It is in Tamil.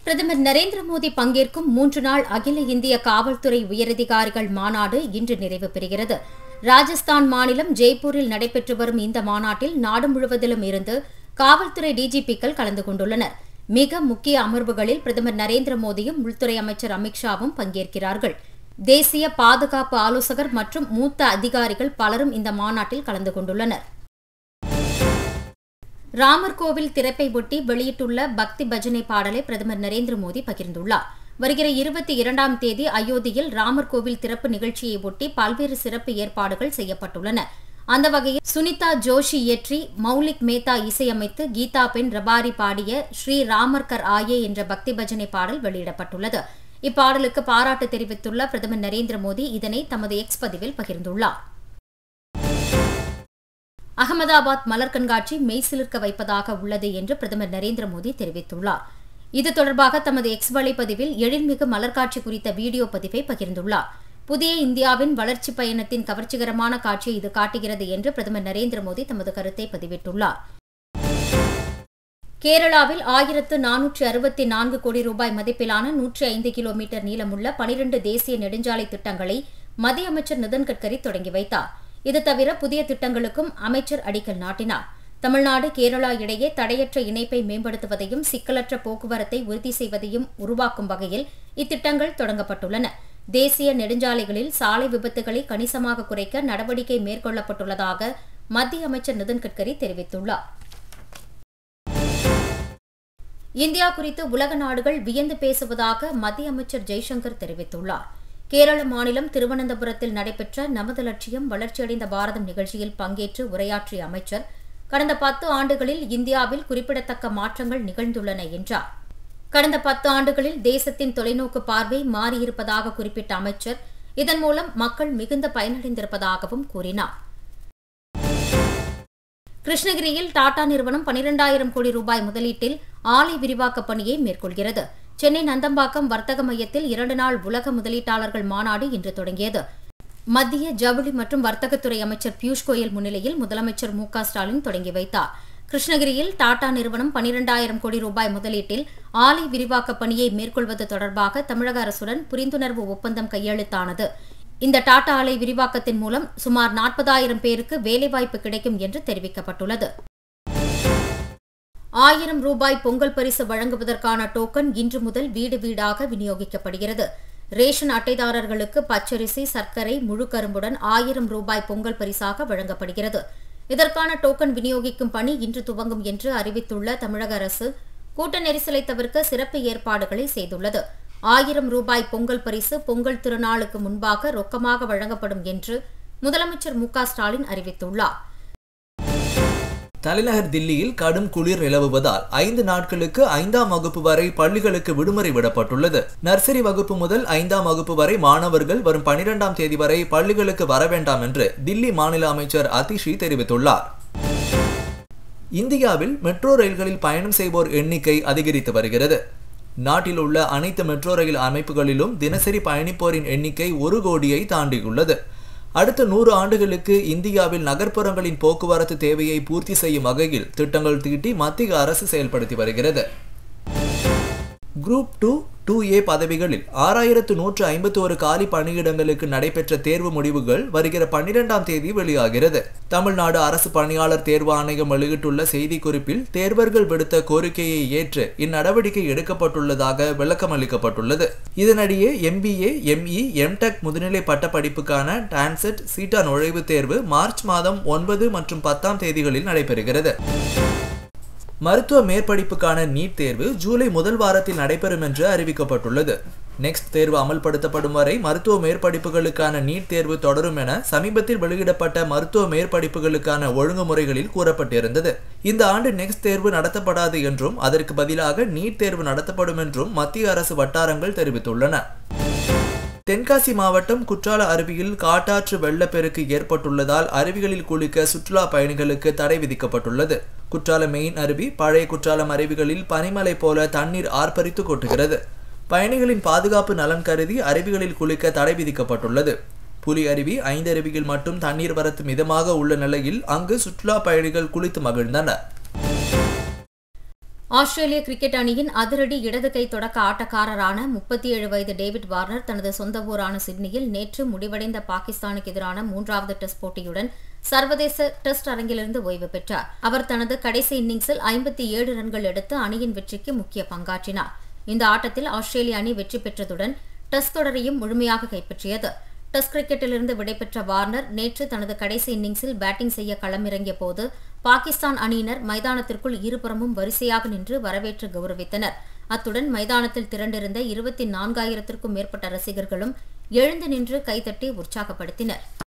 பிரதமர் நரேந்திர மோடி பங்கேற்கும் மூன்று நாள் அகில இந்திய காவல்துறை உயரதிகாரிகள் மாநாடு இன்று நிறைவு பெறுகிறது ராஜஸ்தான் மாநிலம் ஜெய்ப்பூரில் நடைபெற்று வரும் இந்த மாநாட்டில் நாடு முழுவதிலும் இருந்து காவல்துறை டிஜிபிக்கள் கலந்து கொண்டுள்ளனர் மிக முக்கிய அமர்வுகளில் பிரதமர் நரேந்திர மோடியும் உள்துறை அமைச்சர் அமித்ஷாவும் பங்கேற்கிறார்கள் தேசிய பாதுகாப்பு ஆலோசகர் மற்றும் மூத்த அதிகாரிகள் பலரும் இந்த மாநாட்டில் கலந்து கொண்டுள்ளனர் ராமர் கோவில் திறப்பை ஒட்டி வெளியிட்டுள்ள பக்தி பஜனை பாடலை பிரதமர் நரேந்திர மோடி பகிர்ந்துள்ளார் வருகிற இருபத்தி இரண்டாம் தேதி அயோத்தியில் ராமர் கோவில் திறப்பு நிகழ்ச்சியை ஒட்டி பல்வேறு சிறப்பு ஏற்பாடுகள் செய்யப்பட்டுள்ளன அந்த வகையில் சுனிதா ஜோஷி இயற்றி மௌலிக் மேத்தா இசையமைத்து கீதா பெண் ரபாரி பாடிய ஸ்ரீ ராமர் கர் ஆயே என்ற பக்தி பஜனை பாடல் வெளியிடப்பட்டுள்ளது இப்பாடலுக்கு பாராட்டு தெரிவித்துள்ள பிரதமர் நரேந்திர மோடி இதனை தமது எக்ஸ் பதிவில் பகிர்ந்துள்ளார் அகமதாபாத் மலர் கண்காட்சி மெய்சிலிர்க்க வைப்பதாக உள்ளது என்று பிரதமர் நரேந்திர மோடி தெரிவித்துள்ளார் இது தொடர்பாக தமது எக்ஸ் வலைப்பதிவில் எழில்மிகு மலர்காட்சி குறித்த வீடியோ பதிவை பகிர்ந்துள்ளார் புதிய இந்தியாவின் வளர்ச்சிப் பயணத்தின் கவர்ச்சிகரமான காட்சியை இது காட்டுகிறது என்று பிரதமர் நரேந்திர மோடி தமது கருத்தை பதிவிட்டுள்ளார் கேரளாவில் ஆயிரத்து நானூற்று அறுபத்தி நான்கு கோடி ரூபாய் மதிப்பிலான நூற்றி ஐந்து கிலோமீட்டர் நீளமுள்ள பனிரண்டு தேசிய நெடுஞ்சாலை திட்டங்களை மத்திய அமைச்சர் நிதின் கட்கரி தொடங்கி வைத்தார் இது தவிர புதிய திட்டங்களுக்கும் அமைச்சர் அடிக்கல் நாட்டினார் தமிழ்நாடு கேரளா இடையே தடையற்ற இணைப்பை மேம்படுத்துவதையும் சிக்கலற்ற போக்குவரத்தை உறுதி செய்வதையும் உருவாக்கும் வகையில் இத்திட்டங்கள் தொடங்கப்பட்டுள்ளன தேசிய நெடுஞ்சாலைகளில் சாலை விபத்துகளை கணிசமாக குறைக்க நடவடிக்கை மேற்கொள்ளப்பட்டுள்ளதாக மத்திய அமைச்சர் நிதின் கட்கரி தெரிவித்துள்ளார் இந்தியா குறித்து உலக நாடுகள் வியந்து பேசுவதாக மத்திய அமைச்சர் ஜெய்சங்கர் தெரிவித்துள்ளார் கேரள மாநிலம் திருவனந்தபுரத்தில் நடைபெற்ற நமது லட்சியம் வளர்ச்சியடைந்த பாரதம் நிகழ்ச்சியில் பங்கேற்று உரையாற்றிய அமைச்சர் கடந்த பத்து ஆண்டுகளில் இந்தியாவில் குறிப்பிடத்தக்க மாற்றங்கள் நிகழ்ந்துள்ளன என்றார் கடந்த பத்து ஆண்டுகளில் தேசத்தின் தொலைநோக்கு பார்வை மாறியிருப்பதாக குறிப்பிட்ட அமைச்சர் இதன் மூலம் மக்கள் மிகுந்த பயனடைந்திருப்பதாகவும் கூறினார் கிருஷ்ணகிரியில் டாடா நிறுவனம் பனிரெண்டாயிரம் கோடி ரூபாய் முதலீட்டில் ஆலை விரிவாக்கப் பணியை மேற்கொள்கிறது சென்னை நந்தம்பாக்கம் வர்த்தக மையத்தில் இரண்டு நாள் உலக முதலீட்டாளர்கள் மாநாடு இன்று தொடங்கியது மத்திய ஜவுளி மற்றும் வர்த்தகத்துறை அமைச்சர் பியூஷ் கோயல் முன்னிலையில் முதலமைச்சர் மு ஸ்டாலின் தொடங்கி வைத்தார் கிருஷ்ணகிரியில் டாடா நிறுவனம் பனிரெண்டாயிரம் கோடி ரூபாய் முதலீட்டில் ஆலை விரிவாக்கப் பணியை மேற்கொள்வது தொடர்பாக தமிழக அரசுடன் புரிந்துணர்வு ஒப்பந்தம் கையெழுத்தானது இந்த டாடா ஆலை விரிவாக்கத்தின் மூலம் சுமார் நாற்பதாயிரம் பேருக்கு வேலைவாய்ப்பு கிடைக்கும் என்று தெரிவிக்கப்பட்டுள்ளது ஆயிரம் ரூபாய் பொங்கல் பரிசு வழங்குவதற்கான டோக்கன் இன்று முதல் வீடு வீடாக விநியோகிக்கப்படுகிறது ரேஷன் அட்டைதாரர்களுக்கு பச்சரிசி சர்க்கரை முழு கரும்புடன் ஆயிரம் ரூபாய் பொங்கல் பரிசாக வழங்கப்படுகிறது இதற்கான டோக்கன் விநியோகிக்கும் பணி இன்று துவங்கும் என்று அறிவித்துள்ள தமிழக அரசு கூட்ட நெரிசலை தவிர்க்க சிறப்பு ஏற்பாடுகளை செய்துள்ளது ஆயிரம் ரூபாய் பொங்கல் பரிசு பொங்கல் திருநாளுக்கு முன்பாக ரொக்கமாக வழங்கப்படும் என்று முதலமைச்சர் மு ஸ்டாலின் அறிவித்துள்ளார் தலைநகர் தில்லியில் கடும் குளிர் நிலவுவதால் ஐந்து நாட்களுக்கு ஐந்தாம் வகுப்பு வரை பள்ளிகளுக்கு விடுமுறை விடப்பட்டுள்ளது நர்சரி வகுப்பு முதல் ஐந்தாம் வகுப்பு வரை மாணவர்கள் வரும் பனிரெண்டாம் தேதி வரை பள்ளிகளுக்கு வர வேண்டாம் என்று தில்லி மாநில அமைச்சர் அதிஷி தெரிவித்துள்ளார் இந்தியாவில் மெட்ரோ ரயில்களில் பயணம் செய்வோர் எண்ணிக்கை அதிகரித்து வருகிறது நாட்டில் உள்ள அனைத்து மெட்ரோ ரயில் அமைப்புகளிலும் தினசரி பயணிப்போரின் எண்ணிக்கை ஒரு கோடியை தாண்டியுள்ளது அடுத்த நூறு ஆண்டுகளுக்கு இந்தியாவில் நகர்ப்புறங்களின் போக்குவரத்து தேவையை பூர்த்தி செய்யும் வகையில் திட்டங்கள் தீட்டி மத்திய அரசு செயல்படுத்தி வருகிறது குரூப் டூ டூ ஏ பதவிகளில் ஆறாயிரத்து நூற்று ஐம்பத்தி ஒரு காலி பணியிடங்களுக்கு நடைபெற்ற தேர்வு முடிவுகள் வருகிற பன்னிரெண்டாம் தேதி வெளியாகிறது தமிழ்நாடு அரசு பணியாளர் தேர்வு ஆணையம் வெளியிட்டுள்ள செய்திக்குறிப்பில் தேர்வர்கள் விடுத்த கோரிக்கையை ஏற்று இந்நடவடிக்கை எடுக்கப்பட்டுள்ளதாக விளக்கம் அளிக்கப்பட்டுள்ளது இதனிடையே எம்பிஏ எம்இ எம்டெக் முதுநிலை பட்டப்படிப்புக்கான டான்செட் சீட்டா நுழைவுத் தேர்வு மார்ச் மாதம் ஒன்பது மற்றும் பத்தாம் தேதிகளில் நடைபெறுகிறது மருத்துவ மேற்படிப்புக்கான நீட் தேர்வு ஜூலை முதல் வாரத்தில் நடைபெறும் என்று அறிவிக்கப்பட்டுள்ளது நெக்ஸ்ட் தேர்வு அமல்படுத்தப்படும் வரை மருத்துவ மேற்படிப்புகளுக்கான நீட் தேர்வு தொடரும் என சமீபத்தில் வெளியிடப்பட்ட மருத்துவ மேற்படிப்புகளுக்கான ஒழுங்குமுறைகளில் கூறப்பட்டிருந்தது இந்த ஆண்டு நெக்ஸ்ட் தேர்வு நடத்தப்படாது என்றும் அதற்கு பதிலாக நீட் தேர்வு நடத்தப்படும் என்றும் மத்திய அரசு வட்டாரங்கள் தெரிவித்துள்ளன தென்காசி மாவட்டம் குற்றால அருவியில் காட்டாற்று வெள்ளப்பெருக்கு ஏற்பட்டுள்ளதால் அருவிகளில் குளிக்க சுற்றுலா பயணிகளுக்கு தடை விதிக்கப்பட்டுள்ளது குற்றால மெயின் அருவி பழைய குற்றாலம் அருவிகளில் பனிமலை போல தண்ணீர் ஆர்ப்பரித்து கொட்டுகிறது பயணிகளின் பாதுகாப்பு நலன் கருதி அருவிகளில் குளிக்க தடை விதிக்கப்பட்டுள்ளது புலி அருவி ஐந்து அருவியில் மட்டும் தண்ணீர் வரத்து மிதமாக உள்ள நிலையில் அங்கு சுற்றுலா பயணிகள் குளித்து மகிழ்ந்தனர் ஆஸ்திரேலிய கிரிக்கெட் அணியின் அதிரடி இடது கை தொடக்க ஆட்டக்காரரான முப்பத்தி ஏழு வயது டேவிட் வார்னர் தனது சொந்த ஊரான சிட்னியில் நேற்று முடிவடைந்த பாகிஸ்தானுக்கு எதிரான மூன்றாவது டெஸ்ட் போட்டியுடன் சர்வதேச டெஸ்ட் அரங்கிலிருந்து ஓய்வு பெற்றார் அவர் தனது கடைசி இன்னிங்ஸில் ஐம்பத்தி ஏழு ரன்கள் எடுத்து அணியின் வெற்றிக்கு முக்கிய பங்காற்றினார் இந்த ஆட்டத்தில் ஆஸ்திரேலிய அணி வெற்றி பெற்றதுடன் டெஸ்ட் தொடரையும் முழுமையாக கைப்பற்றியது டெஸ்ட் கிரிக்கெட்டிலிருந்து விடைபெற்ற வார்னர் நேற்று தனது கடைசி இன்னிங்ஸில் பேட்டிங் செய்ய களமிறங்கிய போது பாகிஸ்தான் அணியினர் மைதானத்திற்குள் இருபுறமும் வரிசையாக நின்று வரவேற்று கௌரவித்தனர் அத்துடன் மைதானத்தில் திரண்டிருந்த இருபத்தி நான்காயிரத்திற்கும் மேற்பட்ட ரசிகர்களும் எழுந்து நின்று கைதட்டி உற்சாகப்படுத்தினர்